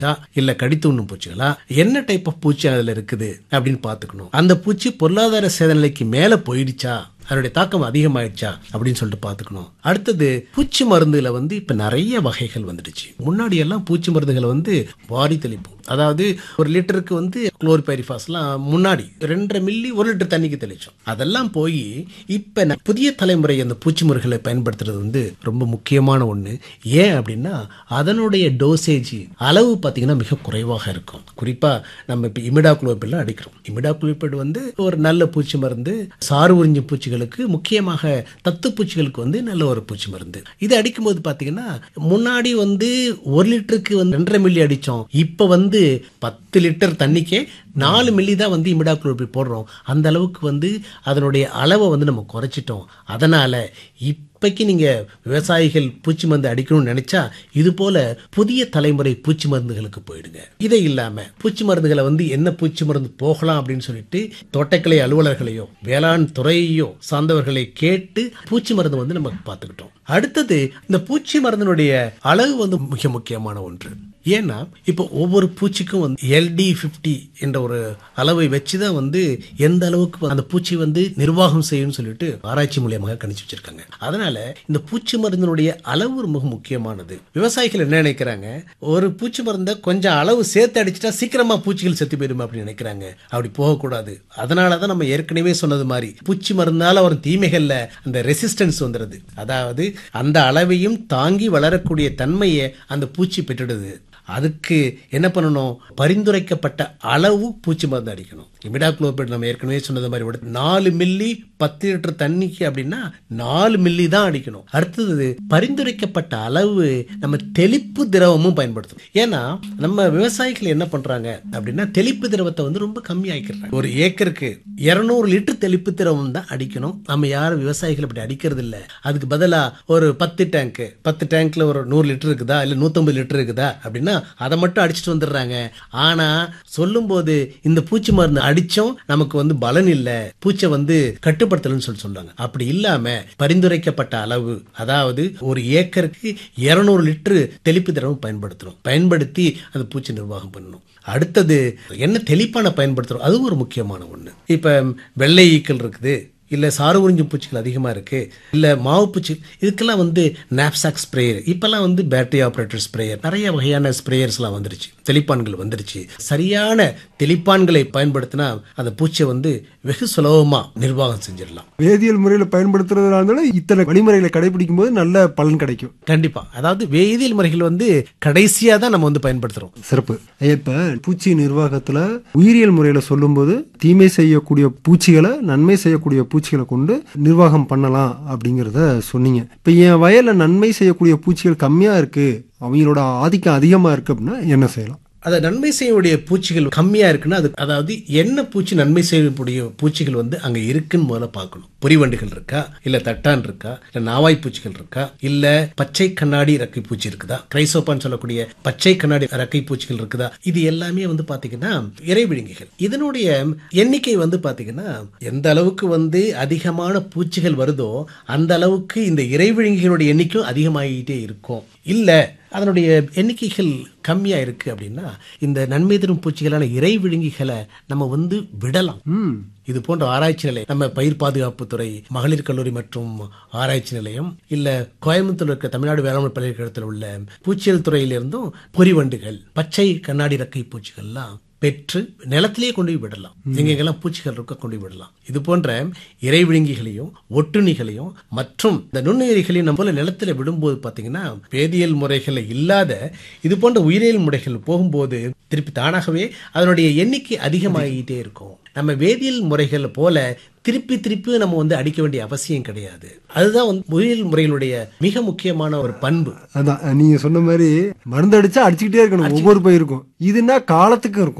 இல்ல கடித்து உண்ணும் பூச்சிகளா என்ன டைப் ஆஃப் பூச்சி அதுல இருக்குது அப்படின்னு பாத்துக்கணும் அந்த பூச்சி பொருளாதார சேதநிலைக்கு மேல போயிடுச்சா அதனுடைய தாக்கம் அதிகமாயிடுச்சா அப்படின்னு சொல்லிட்டு பார்த்துக்கணும் அடுத்தது பூச்சி மருந்துல வந்து இப்ப நிறைய வகைகள் வந்துடுச்சு முன்னாடி எல்லாம் பூச்சி மருந்துகளை வந்து வாரி தெளிப்போம் அதாவது ஒரு லிட்டருக்கு வந்து குளோரிபைரிஃபாஸ்லாம் முன்னாடி ரெண்டரை மில்லி ஒரு லிட்டர் தண்ணிக்கு தெளிச்சோம் அதெல்லாம் போய் இப்ப ந- புதிய தலைமுறை அந்த பூச்சி மருந்துகளை பயன்படுத்துறது வந்து ரொம்ப முக்கியமான ஒண்ணு ஏன் அப்படின்னா அதனுடைய டோசேஜ் அளவு பார்த்தீங்கன்னா மிக குறைவாக இருக்கும் குறிப்பா நம்ம இப்போ இமிடா குளோபிட்லாம் அடிக்கிறோம் இமிடா குளோபிட் வந்து ஒரு நல்ல பூச்சி மருந்து சாறு உறிஞ்சும் பூச்சிகளுக்கு முக்கியமாக தத்து பூச்சிகளுக்கு வந்து நல்ல ஒரு பூச்சி மருந்து இது அடிக்கும்போது பார்த்தீங்கன்னா முன்னாடி வந்து ஒரு லிட்டருக்கு வந்து ரெண்டரை மில்லி அடிச்சோம் இப்போ வந்து பத்து லிட்டர் தண்ணிக்கே நாலு மில்லி தான் வந்து இமிடா குளோபிட் போடுறோம் அந்த அளவுக்கு வந்து அதனுடைய அளவை வந்து நம்ம குறைச்சிட்டோம் அதனால இப்போக்கி நீங்க விவசாயிகள் பூச்சி மருந்து அடிக்கணும்னு நினைச்சா இது போல புதிய தலைமுறை பூச்சி மருந்துகளுக்கு போயிடுங்க இதை இல்லாம பூச்சி மருந்துகளை வந்து என்ன பூச்சி மருந்து போகலாம் அப்படின்னு சொல்லிட்டு தோட்டக்கலை அலுவலர்களையோ வேளாண் துறையோ சார்ந்தவர்களை கேட்டு பூச்சி மருந்து வந்து நம்ம பார்த்துக்கிட்டோம் அடுத்தது இந்த பூச்சி மருந்தினுடைய அளவு வந்து மிக முக்கியமான ஒன்று ஏன்னா இப்போ ஒவ்வொரு பூச்சிக்கும் வந்து எல்டி ஃபிஃப்டி என்ற ஒரு அளவை வச்சு தான் வந்து எந்த அளவுக்கு அந்த பூச்சி வந்து நிர்வாகம் செய்யும்னு சொல்லிட்டு ஆராய்ச்சி மூலியமாக கணிச்சு வச்சிருக்காங்க அதனால இந்த பூச்சி மருந்தினுடைய அளவு ரொம்ப முக்கியமானது விவசாயிகள் என்ன நினைக்கிறாங்க ஒரு பூச்சி மருந்தை கொஞ்சம் அளவு சேர்த்து அடிச்சிட்டா சீக்கிரமா பூச்சிகள் செத்து போயிடும் அப்படின்னு நினைக்கிறாங்க அப்படி போகக்கூடாது அதனால தான் நம்ம ஏற்கனவே சொன்னது மாதிரி பூச்சி மருந்தால வரும் தீமைகள்ல அந்த ரெசிஸ்டன்ஸ் வந்துடுது அதாவது அந்த அளவையும் தாங்கி வளரக்கூடிய தன்மையை அந்த பூச்சி பெற்றுடுது அதுக்கு என்ன பண்ணணும் பரிந்துரைக்கப்பட்ட அளவு பூச்சி மருந்து அடிக்கணும் இமிடா குளோபேட் நம்ம ஏற்கனவே சொன்னது மாதிரி விட நாலு மில்லி பத்து லிட்டர் தண்ணிக்கு அப்படின்னா நாலு மில்லி தான் அடிக்கணும் அடுத்தது பரிந்துரைக்கப்பட்ட அளவு நம்ம தெளிப்பு திரவமும் பயன்படுத்தணும் ஏன்னா நம்ம விவசாயிகள் என்ன பண்றாங்க அப்படின்னா தெளிப்பு திரவத்தை வந்து ரொம்ப கம்மி ஆக்கிடுறாங்க ஒரு ஏக்கருக்கு இருநூறு லிட்டர் தெளிப்பு திரவம் தான் அடிக்கணும் நம்ம யாரும் விவசாயிகள் அப்படி அடிக்கிறது இல்ல அதுக்கு பதிலா ஒரு பத்து டேங்க் பத்து டேங்க்ல ஒரு நூறு லிட்டர் இருக்குதா இல்ல நூத்தம்பது லிட்டர் இருக்குதா அப்படின்னா அதை மட்டும் அடிச்சுட்டு வந்துடுறாங்க ஆனா சொல்லும்போது இந்த பூச்சி மருந்து அடிச்சோம் நமக்கு வந்து பலன் இல்ல பூச்சை வந்து கட்டுப்படுத்தலன்னு சொல்லி சொல்றாங்க அப்படி இல்லாம பரிந்துரைக்கப்பட்ட அளவு அதாவது ஒரு ஏக்கருக்கு 200 லிட்டர் தெளிப்பு திரவம் பயன்படுத்தணும் பயன்படுத்தி அந்த பூச்சி நிர்வாகம் பண்ணணும் அடுத்தது என்ன தெளிப்பான பயன்படுத்துறோம் அது ஒரு முக்கியமான ஒண்ணு இப்ப வெள்ளை ஈக்கள் இருக்குது இல்ல சாறு உறிஞ்சும் பூச்சிகள் அதிகமா இருக்கு இல்ல மாவு பூச்சி இதுக்கெல்லாம் வந்து நாப்சாக் ஸ்ப்ரேயர் இப்பெல்லாம் வந்து பேட்டரி ஆப்ரேட்டர் ஸ்ப்ரேயர் நிறைய வகையான ஸ்ப்ரேயர்ஸ்லாம் வந்துருச்சு தெளிப்பான்கள் வந்துருச்சு சரியான தெளிப்பான்களை பயன்படுத்தினா அந்த பூச்சியை வந்து வெகு சுலபமா நிர்வாகம் செஞ்சிடலாம் வேதியியல் முறையில பயன்படுத்துறதா இருந்தாலும் இத்தனை வழிமுறைகளை கடைபிடிக்கும் போது நல்ல பலன் கிடைக்கும் கண்டிப்பா அதாவது வேதியியல் முறைகள் வந்து கடைசியா தான் நம்ம வந்து பயன்படுத்துறோம் சிறப்பு ஐயா, இப்ப பூச்சி நிர்வாகத்துல உயிரியல் முறையில சொல்லும்போது தீமை செய்யக்கூடிய பூச்சிகளை நன்மை செய்யக்கூடிய பூச்சிகளை கொண்டு நிர்வாகம் பண்ணலாம் அப்படிங்கறத சொன்னீங்க இப்ப என் வயல்ல நன்மை செய்யக்கூடிய பூச்சிகள் கம்மியா இருக்கு அவங்களோட ஆதிக்கம் அதிகமா இருக்கு அப்படின்னா என்ன செய்யலாம் அதை நன்மை செய்யக்கூடிய பூச்சிகள் கம்மியா இருக்குன்னா அது அதாவது என்ன பூச்சி நன்மை செய்யக்கூடிய பூச்சிகள் வந்து அங்க இருக்குன்னு முதல்ல பார்க்கணும் பொறிவண்டுகள் இருக்கா இல்ல தட்டான் இருக்கா இல்ல நாவாய் பூச்சிகள் இருக்கா இல்ல பச்சை கண்ணாடி ரக்கை பூச்சி இருக்குதா கிரைசோப்பான்னு சொல்லக்கூடிய பச்சை கண்ணாடி ரக்கை பூச்சிகள் இருக்குதா இது எல்லாமே வந்து பாத்தீங்கன்னா இறைவிழுங்கிகள் இதனுடைய எண்ணிக்கை வந்து பாத்தீங்கன்னா எந்த அளவுக்கு வந்து அதிகமான பூச்சிகள் வருதோ அந்த அளவுக்கு இந்த இறைவிழுங்கிகளுடைய எண்ணிக்கையும் அதிகமாகிட்டே இருக்கும் இல்ல அதனுடைய எண்ணிக்கைகள் கம்மியா இருக்கு அப்படின்னா இந்த நன்மை தரும் பூச்சிகளான இறை விழுங்கிகளை நம்ம வந்து விடலாம் இது போன்ற ஆராய்ச்சி நிலையம் நம்ம பயிர் பாதுகாப்பு துறை மகளிர் கல்லூரி மற்றும் ஆராய்ச்சி நிலையம் இல்ல கோயம்புத்தூர் இருக்க தமிழ்நாடு வேளாண் பல்கலைக்கழகத்தில் உள்ள பூச்சியல் துறையிலிருந்தும் பொறிவண்டுகள் பச்சை கண்ணாடி ரக்கை பூச்சிகள்லாம் பெற்று நிலத்திலேயே கொண்டு போய் விடலாம் எங்கெங்கெல்லாம் பூச்சிகள் இருக்க கொண்டு போய் விடலாம் இது போன்ற இறைவிழுங்கிகளையும் ஒட்டுண்ணிகளையும் மற்றும் இந்த நுண்ணுயிரிகளையும் நம்ம போல நிலத்துல விடும்போது பாத்தீங்கன்னா வேதியியல் முறைகள் இல்லாத இது போன்ற உயிரியல் முறைகள் போகும்போது திருப்பி தானாகவே அதனுடைய எண்ணிக்கை அதிகமாகிட்டே இருக்கும் நம்ம வேதியியல் முறைகள் போல திருப்பி திருப்பி நம்ம வந்து அடிக்க வேண்டிய அவசியம் கிடையாது அதுதான் வந்து உயிரியல் முறைகளுடைய மிக முக்கியமான ஒரு பண்பு அதான் நீங்க சொன்ன மாதிரி மருந்து அடிச்சா அடிச்சுக்கிட்டே இருக்கணும் ஒவ்வொரு பயிருக்கும் இதுனா காலத்துக்கும் இருக்கும்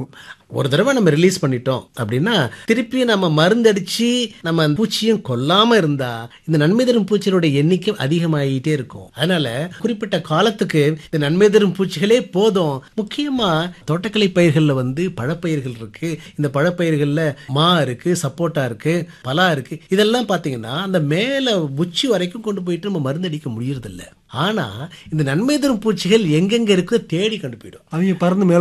ஒரு தடவை நம்ம ரிலீஸ் பண்ணிட்டோம் அப்படின்னா திருப்பி நம்ம மருந்தடிச்சு நம்ம அந்த பூச்சியும் கொல்லாம இருந்தா இந்த நன்மை தரும் பூச்சிகளுடைய எண்ணிக்கை அதிகமாகிட்டே இருக்கும் அதனால குறிப்பிட்ட காலத்துக்கு இந்த நன்மை தரும் பூச்சிகளே போதும் முக்கியமா தோட்டக்கலை பயிர்கள்ல வந்து பழப்பயிர்கள் இருக்கு இந்த பழப்பயிர்கள்ல மா இருக்கு சப்போட்டா இருக்கு பலா இருக்கு இதெல்லாம் பாத்தீங்கன்னா அந்த மேல உச்சி வரைக்கும் கொண்டு போயிட்டு நம்ம மருந்தடிக்க முடியறதில்ல ஆனா இந்த நன்மை தரும் பூச்சிகள் எங்கெங்க இருக்கோ தேடி கண்டு போயிடும் அவங்க பறந்து மேல